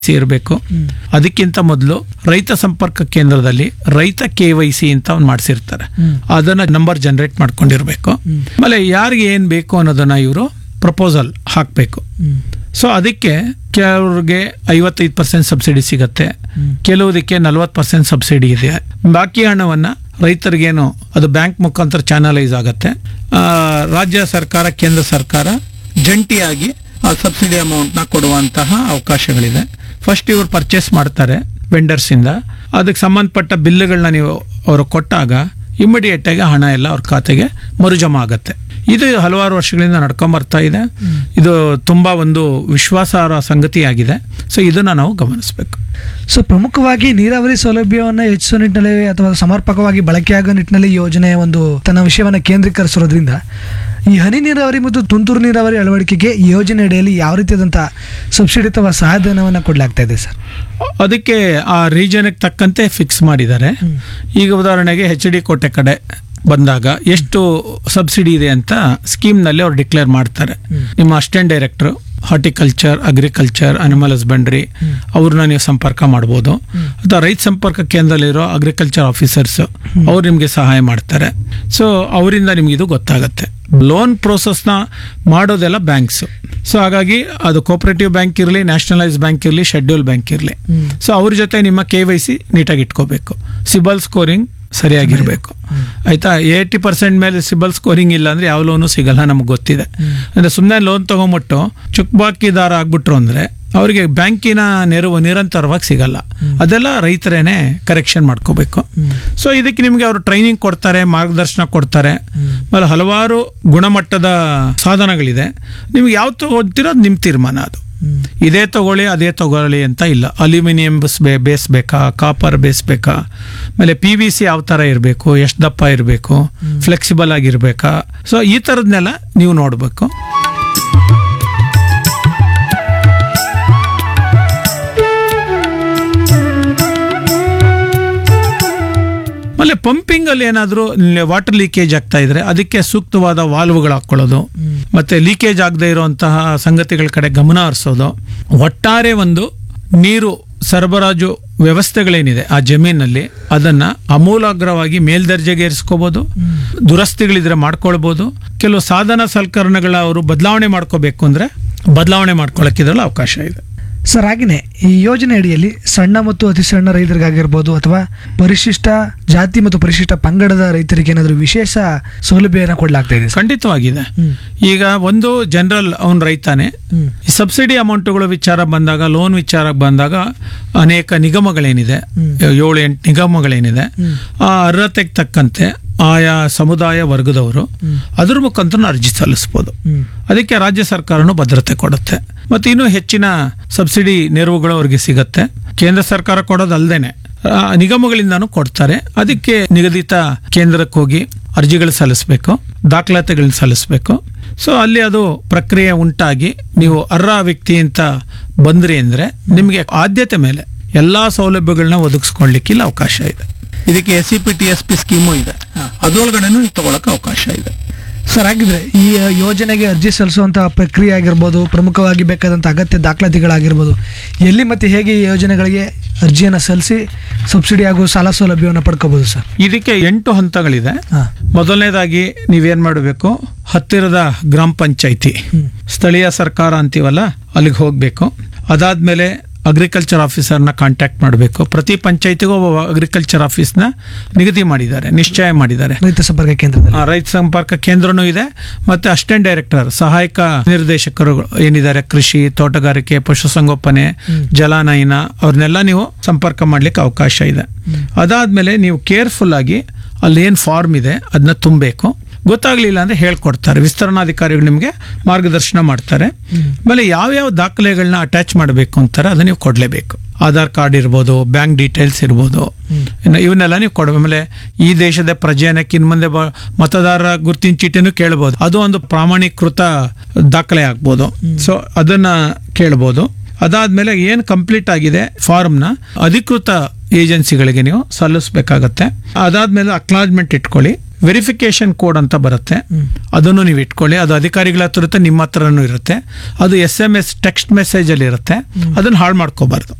ಇರಬೇಕು ಅದಕ್ಕಿಂತ ಮೊದಲು ರೈತ ಸಂಪರ್ಕ ಕೇಂದ್ರದಲ್ಲಿ ರೈತ ಕೆ ವೈ ಸಿ ಅಂತ ಒಂದು ಮಾಡಿಸಿರ್ತಾರೆ ಅದನ್ನ ನಂಬರ್ ಜನರೇಟ್ ಮಾಡ್ಕೊಂಡಿರ್ಬೇಕು ಆಮೇಲೆ ಯಾರಿಗೆ ಏನ್ ಬೇಕು ಅನ್ನೋದನ್ನ ಇವರು ಪ್ರಪೋಸಲ್ ಹಾಕಬೇಕು ಸೊ ಅದಕ್ಕೆ ಕೆಲವ್ರಿಗೆ ಐವತ್ತೈದು ಪರ್ಸೆಂಟ್ ಸಬ್ಸಿಡಿ ಸಿಗತ್ತೆ ಕೆಲವುದಕ್ಕೆ ನಲ್ವತ್ತು ಪರ್ಸೆಂಟ್ ಸಬ್ಸಿಡಿ ಇದೆ ಬಾಕಿ ಹಣವನ್ನ ರೈತರಿಗೇನು ಅದು ಬ್ಯಾಂಕ್ ಮುಖಾಂತರ ಚಾನಲೈಸ್ ಆಗತ್ತೆ ಆ, ರಾಜ್ಯ ಸರ್ಕಾರ ಕೇಂದ್ರ ಸರ್ಕಾರ ಜಂಟಿಯಾಗಿ ಆ ಸಬ್ಸಿಡಿ ಅಮೌಂಟ್ ನ ಕೊಡುವಂತಹ ಅವಕಾಶಗಳಿದೆ ಫಸ್ಟ್ ಇವರು ಪರ್ಚೇಸ್ ಮಾಡ್ತಾರೆ ವೆಂಡರ್ಸ್ ಇಂದ ಅದಕ್ಕೆ ಸಂಬಂಧಪಟ್ಟ ಬಿಲ್ಗಳನ್ನ ನೀವು ಅವರು ಕೊಟ್ಟಾಗ ಇಮಿಡಿಯೇಟ್ ಆಗಿ ಹಣ ಎಲ್ಲ ಅವ್ರ ಖಾತೆಗೆ ಮರುಜಮಾ ಆಗತ್ತೆ ಇದು ಹಲವಾರು ವರ್ಷಗಳಿಂದ ನಡ್ಕೊಂಡ್ ಬರ್ತಾ ಇದೆ ಇದು ತುಂಬಾ ಒಂದು ವಿಶ್ವಾಸಾರ್ಹ ಸಂಗತಿಯಾಗಿದೆ ಸೊ ಇದನ್ನ ನಾವು ಗಮನಿಸಬೇಕು ಸೊ ಪ್ರಮುಖವಾಗಿ ನೀರಾವರಿ ಸೌಲಭ್ಯವನ್ನು ಹೆಚ್ಚಿಸುವ ನಿಟ್ಟಿನಲ್ಲಿ ಅಥವಾ ಸಮರ್ಪಕವಾಗಿ ಬಳಕೆಯಾಗುವ ನಿಟ್ಟಿನಲ್ಲಿ ಈ ಯೋಜನೆ ಒಂದು ತನ್ನ ವಿಷಯವನ್ನು ಕೇಂದ್ರೀಕರಿಸಿರೋದ್ರಿಂದ ಈ ಹನಿ ನೀರಾವರಿ ಮತ್ತು ತುಂತುರು ನೀರಾವರಿ ಅಳವಡಿಕೆಗೆ ಈ ಯೋಜನೆ ಅಡಿಯಲ್ಲಿ ಯಾವ ರೀತಿಯಾದಂತಹ ಸಬ್ಸಿಡಿ ಅಥವಾ ಸಹಾಯಧನವನ್ನು ಕೊಡಲಾಗ್ತಾ ಇದೆ ಸರ್ ಅದಕ್ಕೆ ಆ ರೀಜನ್ಗೆ ತಕ್ಕಂತೆ ಫಿಕ್ಸ್ ಮಾಡಿದ್ದಾರೆ ಈಗ ಉದಾಹರಣೆಗೆ ಎಚ್ ಡಿ ಕೋಟೆ ಕಡೆ ಬಂದಾಗ ಎಷ್ಟು ಸಬ್ಸಿಡಿ ಇದೆ ಅಂತ ಸ್ಕೀಮ್ನಲ್ಲಿ ಅವ್ರು ಡಿಕ್ಲೇರ್ ಮಾಡ್ತಾರೆ ನಿಮ್ಮ assistant director horticulture agriculture animal husbandry ಅವ್ರನ್ನ ನೀವು ಸಂಪರ್ಕ ಮಾಡ್ಬೋದು ಅಥವಾ ರೈತ ಸಂಪರ್ಕ ಕೇಂದ್ರದಲ್ಲಿರೋ ಅಗ್ರಿಕಲ್ಚರ್ ಆಫೀಸರ್ಸ್ ಅವ್ರು ನಿಮಗೆ ಸಹಾಯ ಮಾಡ್ತಾರೆ ಸೊ ಅವರಿಂದ ನಿಮ್ಗೆ ಇದು ಗೊತ್ತಾಗತ್ತೆ ಲೋನ್ ಪ್ರೋಸೆಸ್ನ ಮಾಡೋದೆಲ್ಲ ಬ್ಯಾಂಕ್ಸ್ ಸೊ ಹಾಗಾಗಿ ಅದು ಕೋಪರೇಟಿವ್ ಬ್ಯಾಂಕ್ ಇರಲಿ ನ್ಯಾಷನಲೈಸ್ ಬ್ಯಾಂಕ್ ಇರಲಿ ಶೆಡ್ಯೂಲ್ ಬ್ಯಾಂಕ್ ಇರಲಿ ಸೊ ಅವ್ರ ಜೊತೆ ನಿಮ್ಮ ಕೆ ವೈ ಸಿ ನೀಟಾಗಿ ಇಟ್ಕೋಬೇಕು ಸಿಬಲ್ ಸ್ಕೋರಿಂಗ್ ಸರಿಯಾಗಿರ್ಬೇಕು ಆಯ್ತಾ ಏಯ್ಟಿ ಪರ್ಸೆಂಟ್ ಮೇಲೆ ಸಿಬಲ್ ಸ್ಕೋರಿಂಗ್ ಇಲ್ಲ ಅಂದ್ರೆ ಯಾವ ಲೋನು ಸಿಗಲ್ಲ ನಮ್ಗೆ ಗೊತ್ತಿದೆ ಅಂದ್ರೆ ಸುಮ್ಮನೆ ಲೋನ್ ತಗೊಂಬಿಟ್ಟು ಚುಕ್ಬಾಕಿದಾರ ಆಗ್ಬಿಟ್ರು ಅಂದ್ರೆ ಅವರಿಗೆ ಬ್ಯಾಂಕಿನ ನೆರವು ನಿರಂತರವಾಗಿ ಸಿಗಲ್ಲ ಅದೆಲ್ಲ ರೈತರೇನೆ ಕರೆಕ್ಷನ್ ಮಾಡ್ಕೋಬೇಕು ಸೊ ಇದಕ್ಕೆ ನಿಮಗೆ ಅವರು ಟ್ರೈನಿಂಗ್ ಕೊಡ್ತಾರೆ ಮಾರ್ಗದರ್ಶನ ಕೊಡ್ತಾರೆ ಆಮೇಲೆ ಹಲವಾರು ಗುಣಮಟ್ಟದ ಸಾಧನಗಳಿದೆ ನಿಮ್ಗೆ ಯಾವ್ದು ತಗೋತೀರೋ ಅದು ನಿಮ್ಮ ತೀರ್ಮಾನ ಅದು ಇದೇ ತಗೊಳ್ಳಿ ಅದೇ ತಗೊಳ್ಳಿ ಅಂತ ಇಲ್ಲ ಅಲ್ಯೂಮಿನಿಯಂ ಬೇಸ್ ಬೇಕಾ ಕಾಪರ್ ಬೇಸ್ ಬೇಕಾ ಆಮೇಲೆ ಪಿ ವಿ ಸಿ ಯಾವ ಥರ ಇರಬೇಕು ಎಷ್ಟು ದಪ್ಪ ಇರಬೇಕು ಫ್ಲೆಕ್ಸಿಬಲ್ ಆಗಿರ್ಬೇಕಾ ಸೊ ಈ ಥರದ್ನೆಲ್ಲ ನೀವು ನೋಡಬೇಕು ಆಮೇಲೆ ಪಂಪಿಂಗ್ ಅಲ್ಲಿ ಏನಾದರೂ ವಾಟರ್ ಲೀಕೇಜ್ ಆಗ್ತಾ ಇದ್ರೆ ಅದಕ್ಕೆ ಸೂಕ್ತವಾದ ವಾಲ್ವ್ಗಳು ಹಾಕೊಳ್ಳೋದು ಮತ್ತೆ ಲೀಕೇಜ್ ಆಗದೆ ಇರುವಂತಹ ಸಂಗತಿಗಳ ಕಡೆ ಗಮನ ಹರಿಸೋದು ಒಟ್ಟಾರೆ ಒಂದು ನೀರು ಸರಬರಾಜು ವ್ಯವಸ್ಥೆಗಳೇನಿದೆ ಆ ಜಮೀನಲ್ಲಿ ಅದನ್ನ ಅಮೂಲಾಗ್ರವಾಗಿ ಮೇಲ್ದರ್ಜೆಗೆ ಏರಿಸ್ಕೋಬಹುದು ದುರಸ್ತಿಗಳಿದ್ರೆ ಮಾಡ್ಕೊಳ್ಬಹುದು ಕೆಲವು ಸಾಧನ ಸಲಕರಣೆಗಳ ಅವರು ಬದಲಾವಣೆ ಮಾಡ್ಕೋಬೇಕು ಅಂದ್ರೆ ಬದಲಾವಣೆ ಮಾಡ್ಕೊಳ್ಳೋಕೆ ಇದರಲ್ಲಿ ಅವಕಾಶ ಇದೆ ಸರ್ ಹಾಗೆಯೇ ಈ ಯೋಜನೆ ಅಡಿಯಲ್ಲಿ ಸಣ್ಣ ಮತ್ತು ಅತಿ ಸಣ್ಣ ರೈತರಿಗಾಗಿರ್ಬೋದು ಅಥವಾ ಪರಿಶಿಷ್ಟ ಜಾತಿ ಮತ್ತು ಪರಿಶಿಷ್ಟ ಪಂಗಡದ ರೈತರಿಗೆ ಏನಾದರೂ ವಿಶೇಷ ಸೌಲಭ್ಯನ ಕೊಡಲಾಗ್ತಾ ಇದೆ ಸರ್ ಖಂಡಿತವಾಗಿದೆ ಹ್ಮ್. ಈಗ ಒಂದು ಜನರಲ್ ಅವನ್ ರೈತಾನೆ ಹ್ಮ್. ಈ ಸಬ್ಸಿಡಿ ಅಮೌಂಟ್ಗಳು ವಿಚಾರ ಬಂದಾಗ ಲೋನ್ ವಿಚಾರ ಬಂದಾಗ ಅನೇಕ ನಿಗಮಗಳೇನಿದೆ ಏಳು ಎಂಟು ನಿಗಮಗಳೇನಿದೆ ಆ ಅರ್ಹತೆಗೆ ತಕ್ಕಂತೆ ಆಯಾ ಸಮುದಾಯ ವರ್ಗದವರು ಅದ್ರ ಮುಖಾಂತರ ಅರ್ಜಿ ಸಲ್ಲಿಸ್ಬೋದು ಹ್ಮ್. ಅದಕ್ಕೆ ರಾಜ್ಯ ಸರ್ಕಾರನು ಭದ್ರತೆ ಕೊಡುತ್ತೆ ಮತ್ತೆ ಇನ್ನೂ ಹೆಚ್ಚಿನ ಸಬ್ಸಿಡಿ ನೆರವುಗಳು ಅವ್ರಿಗೆ ಸಿಗತ್ತೆ ಕೇಂದ್ರ ಸರ್ಕಾರ ಕೊಡೋದಲ್ದೇನೆ ಆ, ನಿಗಮಗಳಿಂದಾನು ಕೊಡ್ತಾರೆ ಅದಕ್ಕೆ ನಿಗದಿತ ಕೇಂದ್ರಕ್ಕೆ ಹೋಗಿ ಅರ್ಜಿಗಳು ಸಲ್ಲಿಸಬೇಕು ದಾಖಲಾತಿಗಳನ್ನ ಸಲ್ಲಿಸಬೇಕು ಸೊ ಅಲ್ಲಿ ಅದು ಪ್ರಕ್ರಿಯೆ ಉಂಟಾಗಿ ನೀವು ಅರ್ಹ ವ್ಯಕ್ತಿ ಅಂತ ಬಂದ್ರಿ ಅಂದ್ರೆ ನಿಮಗೆ ಆದ್ಯತೆ ಮೇಲೆ ಎಲ್ಲಾ ಸೌಲಭ್ಯಗಳನ್ನ ಒದಗಿಸ್ಕೊಳ್ಲಿಕ್ಕೆ ಇಲ್ಲಿ ಅವಕಾಶ ಇದೆ ಇದಕ್ಕೆ S C P T S P scheme ಇದೆ ಅದರೊಳಗಡೆನೂ ತಗೊಳಕ್ಕೆ ಅವಕಾಶ ಇದೆ ಸರ್ ಹಾಗಿದ್ರೆ ಈ ಯೋಜನೆಗೆ ಅರ್ಜಿ ಸಲ್ಲಿಸುವಂತಹ ಪ್ರಕ್ರಿಯೆ ಆಗಿರ್ಬೋದು ಪ್ರಮುಖವಾಗಿ ಬೇಕಾದಂಥ ಅಗತ್ಯ ದಾಖಲಾತಿಗಳಾಗಿರ್ಬೋದು ಎಲ್ಲಿ ಮತ್ತು ಹೇಗೆ ಈ ಯೋಜನೆಗಳಿಗೆ ಅರ್ಜಿಯನ್ನು ಸಲ್ಲಿಸಿ ಸಬ್ಸಿಡಿ ಹಾಗೂ ಸಾಲ ಸೌಲಭ್ಯವನ್ನು ಪಡ್ಕೋಬೋದು ಸರ್ ಇದಕ್ಕೆ ಎಂಟು ಹಂತಗಳಿದೆ ಹಾಂ ಮೊದಲನೇದಾಗಿ ನೀವೇನ್ ಮಾಡಬೇಕು ಹತ್ತಿರದ ಗ್ರಾಮ ಪಂಚಾಯಿತಿ ಸ್ಥಳೀಯ ಸರ್ಕಾರ ಅಂತೀವಲ್ಲ ಅಲ್ಲಿಗೆ ಹೋಗ್ಬೇಕು ಅದಾದ್ಮೇಲೆ ಅಗ್ರಿಕಲ್ಚರ್ ಆಫೀಸರ್ನ ಕಾಂಟ್ಯಾಕ್ಟ್ ಮಾಡಬೇಕು ಪ್ರತಿ ಪಂಚಾಯತಿಗೂ ಒಬ್ಬ ಅಗ್ರಿಕಲ್ಚರ್ ಆಫೀಸ್ನ ನಿಗದಿ ಮಾಡಿದ್ದಾರೆ ನಿಶ್ಚಯ ಮಾಡಿದ್ದಾರೆ ರೈತ ಸಂಪರ್ಕ ಕೇಂದ್ರದಲ್ಲಿ ಆ, ರೈತ ಸಂಪರ್ಕ ಕೇಂದ್ರನೂ ಇದೆ ಮತ್ತೆ ಅಸಿಸ್ಟೆಂಟ್ ಡೈರೆಕ್ಟರ್ ಸಹಾಯಕ ನಿರ್ದೇಶಕರು ಏನಿದ್ದಾರೆ ಕೃಷಿ ತೋಟಗಾರಿಕೆ ಪಶುಸಂಗೋಪನೆ ಜಲಾನಯನ ಅವ್ರನ್ನೆಲ್ಲ ನೀವು ಸಂಪರ್ಕ ಮಾಡ್ಲಿಕ್ಕೆ ಅವಕಾಶ ಇದೆ ಅದಾದ್ಮೇಲೆ ನೀವು ಕೇರ್ಫುಲ್ ಆಗಿ ಅಲ್ಲಿ ಏನ್ ಫಾರ್ಮ್ ಇದೆ ಅದನ್ನ ತುಂಬಬೇಕು ಗೊತ್ತಾಗ್ಲಿಲ್ಲ ಅಂದ್ರೆ ಹೇಳ್ಕೊಡ್ತಾರೆ ವಿಸ್ತರಣಾಧಿಕಾರಿಗಳು ನಿಮಗೆ ಮಾರ್ಗದರ್ಶನ ಮಾಡ್ತಾರೆ ಆಮೇಲೆ ಯಾವ್ಯಾವ ದಾಖಲೆಗಳನ್ನ ಅಟ್ಯಾಚ್ ಮಾಡಬೇಕು ಅಂತಾರೆ ಅದನ್ನ ನೀವು ಕೊಡ್ಲೇಬೇಕು ಆಧಾರ್ ಕಾರ್ಡ್ ಇರ್ಬೋದು ಬ್ಯಾಂಕ್ ಡೀಟೇಲ್ಸ್ ಇರ್ಬೋದು ಇನ್ನು ಇವನ್ನೆಲ್ಲ ನೀವು ಕೊಡ ಆಮೇಲೆ ಈ ದೇಶದ ಪ್ರಜೆಯನ್ನಕ್ಕೆ ಇನ್ ಮುಂದೆ ಬ- ಮತದಾರರ ಗುರುತಿನ ಚೀಟಿನೂ ಕೇಳ್ಬೋದು ಅದು ಒಂದು ಪ್ರಾಮಾಣೀಕೃತ ದಾಖಲೆ ಆಗ್ಬೋದು ಸೊ ಅದನ್ನ ಕೇಳ್ಬೋದು ಅದಾದ್ಮೇಲೆ ಏನ್ ಕಂಪ್ಲೀಟ್ ಆಗಿದೆ ಫಾರ್ಮ್ನ ಅಧಿಕೃತ ಏಜೆನ್ಸಿಗಳಿಗೆ ನೀವು ಸಲ್ಲಿಸಬೇಕಾಗತ್ತೆ ಅದಾದ್ಮೇಲೆ ಅಕ್ನಾಜ್ಮೆಂಟ್ ಇಟ್ಕೊಳ್ಳಿ ವೆರಿಫಿಕೇಶನ್ ಕೋಡ್ ಅಂತ ಬರುತ್ತೆ ಅದನ್ನು ನೀವು ಇಟ್ಕೊಳ್ಳಿ ಅದು ಅಧಿಕಾರಿಗಳ ಹತ್ರ ಇರುತ್ತೆ ನಿಮ್ಮ ಹತ್ರನೂ ಇರುತ್ತೆ ಅದು S M S text message ಅಲ್ಲಿ ಇರುತ್ತೆ ಅದನ್ನು ಹಾಳು ಮಾಡ್ಕೋಬಾರ್ದು